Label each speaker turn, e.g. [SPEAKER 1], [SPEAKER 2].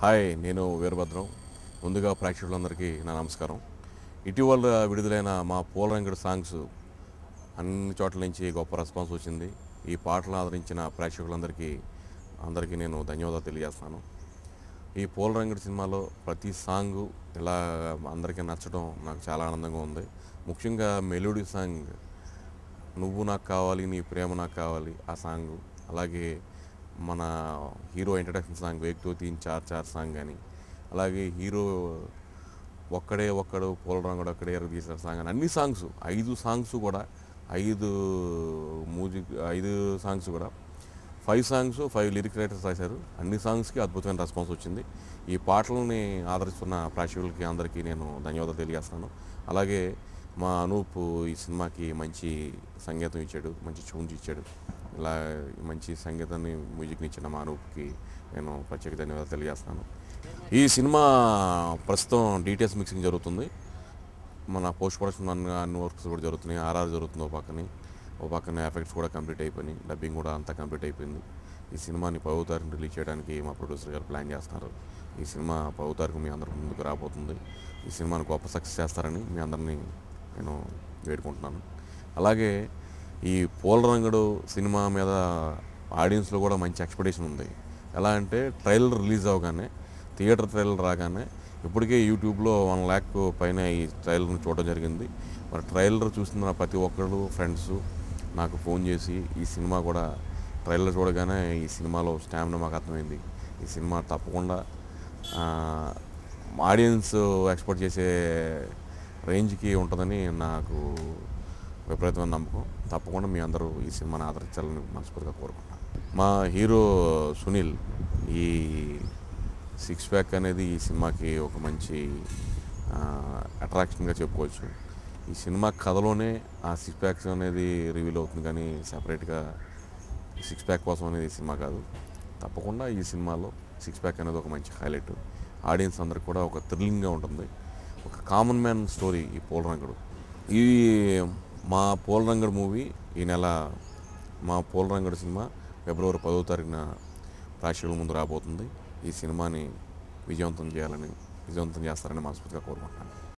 [SPEAKER 1] hi నేను వీరభద్రం ముందుగా ప్రేక్షకులందరికీ నా నమస్కారం ఇటీవల విడుదలైన మా పూలరంగడి సాంగ్స్ అన్ని చోట్ల నుంచి గొప్ప రెస్పాన్స్ వచ్చింది ఈ పాటలు ఆదరించిన ప్రేక్షకులందరికీ అందరికీ నేను ధన్యవాదాలు తెలియజేస్తాను ఈ పూలరంగడి సినిమాలో ప్రతి సాంగ్ ఇలా అందరికీ నచ్చడం నాకు చాలా ఆనందంగా ఉంది ముఖ్యంగా మెలోడీ సాంగ్ నువ్వు నాకు కావాలి నీ ప్రేమ నాకు కావాలి ఆ సాంగ్ అలాగే మన హీరో ఇంట్రడక్షన్ సాంగ్ వేక్ టూ తీన్ చార్ చార్ సాంగ్ కానీ అలాగే హీరో ఒక్కడే ఒక్కడు పూల రంగుడు ఒక్కడే ఎరగ తీసిన సాంగ్ అని అన్ని సాంగ్స్ ఐదు సాంగ్స్ కూడా ఐదు మ్యూజిక్ ఐదు సాంగ్స్ కూడా five songs five lyric writers రాశారు అన్ని సాంగ్స్కి అద్భుతమైన రెస్పాన్స్ వచ్చింది ఈ పాటలని ఆదరిస్తున్న ప్రేక్షకులకి అందరికీ నేను ధన్యవాదాలు తెలియజేస్తాను అలాగే మా అనూప్ ఈ సినిమాకి మంచి సంగీతం ఇచ్చాడు మంచి ట్యూన్స్ ఇచ్చాడు ఇలా మంచి సంగీతాన్ని మ్యూజిక్ని ఇచ్చిన మా అనూప్కి నేను ప్రత్యేక ధన్యవాదాలు తెలియజేస్తాను ఈ సినిమా ప్రస్తుతం డీటెయిల్స్ మిక్సింగ్ జరుగుతుంది మన పోస్ట్ ప్రొడక్షన్ అన్ని అన్ని వర్క్స్ కూడా జరుగుతున్నాయి ఆర్ఆర్ జరుగుతుంది ఓ పక్కని ఓ పక్కన ఎఫెక్ట్స్ కూడా కంప్లీట్ అయిపోయినాయి డబ్బింగ్ కూడా అంతా కంప్లీట్ అయిపోయింది ఈ సినిమాని పదో తారీఖు రిలీజ్ చేయడానికి మా ప్రొడ్యూసర్ గారు ప్లాన్ చేస్తున్నారు ఈ సినిమా పదో తారీఖు మీ అందరి ముందుకు రాబోతుంది ఈ సినిమాని గొప్ప సక్సెస్ చేస్తారని మీ అందరినీ నేను వేడుకుంటున్నాను అలాగే ఈ పోలరంగడు సినిమా మీద ఆడియన్స్లో కూడా మంచి ఎక్స్పెక్టేషన్ ఉంది ఎలా అంటే ట్రైలర్ రిలీజ్ అవగానే థియేటర్ ట్రైలర్ రాగానే ఇప్పటికే యూట్యూబ్లో వన్ ల్యాక్ పైన ఈ ట్రైలర్ని చూడడం జరిగింది మరి ట్రైలర్ చూస్తున్న ప్రతి ఒక్కరు ఫ్రెండ్స్ నాకు ఫోన్ చేసి ఈ సినిమా కూడా ట్రైలర్ చూడగానే ఈ సినిమాలో స్టామినా మాకు అర్థమైంది ఈ సినిమా తప్పకుండా ఆడియన్స్ ఎక్స్పెక్ట్ చేసే రేంజ్కి ఉంటుందని నాకు విపరీతమైన నమ్మకం తప్పకుండా మీ అందరూ ఈ సినిమాని ఆదరించాలని మనస్ఫూర్తిగా కోరుకుంటున్నాను మా హీరో సునీల్ ఈ సిక్స్ ప్యాక్ అనేది ఈ సినిమాకి ఒక మంచి అట్రాక్షన్గా చెప్పుకోవచ్చు ఈ సినిమా కథలోనే ఆ సిక్స్ ప్యాక్స్ అనేది రివీల్ అవుతుంది కానీ సపరేట్గా సిక్స్ ప్యాక్ కోసం అనేది ఈ సినిమా కాదు తప్పకుండా ఈ సినిమాలో సిక్స్ ప్యాక్ అనేది ఒక మంచి హైలైట్ ఆడియన్స్ అందరికి కూడా ఒక థ్రిల్లింగ్గా ఉంటుంది ఒక కామన్ మ్యాన్ స్టోరీ ఈ పోలరంగడు ఈ మా పోలరంగడు మూవీ ఈ నెల మా పోలరంగడు సినిమా ఫిబ్రవరి పదో తారీఖున ప్రేక్షకుల ముందు రాబోతుంది ఈ సినిమాని విజయవంతం చేయాలని విజయవంతం చేస్తారని మనస్ఫూర్తిగా కోరుకుంటున్నాను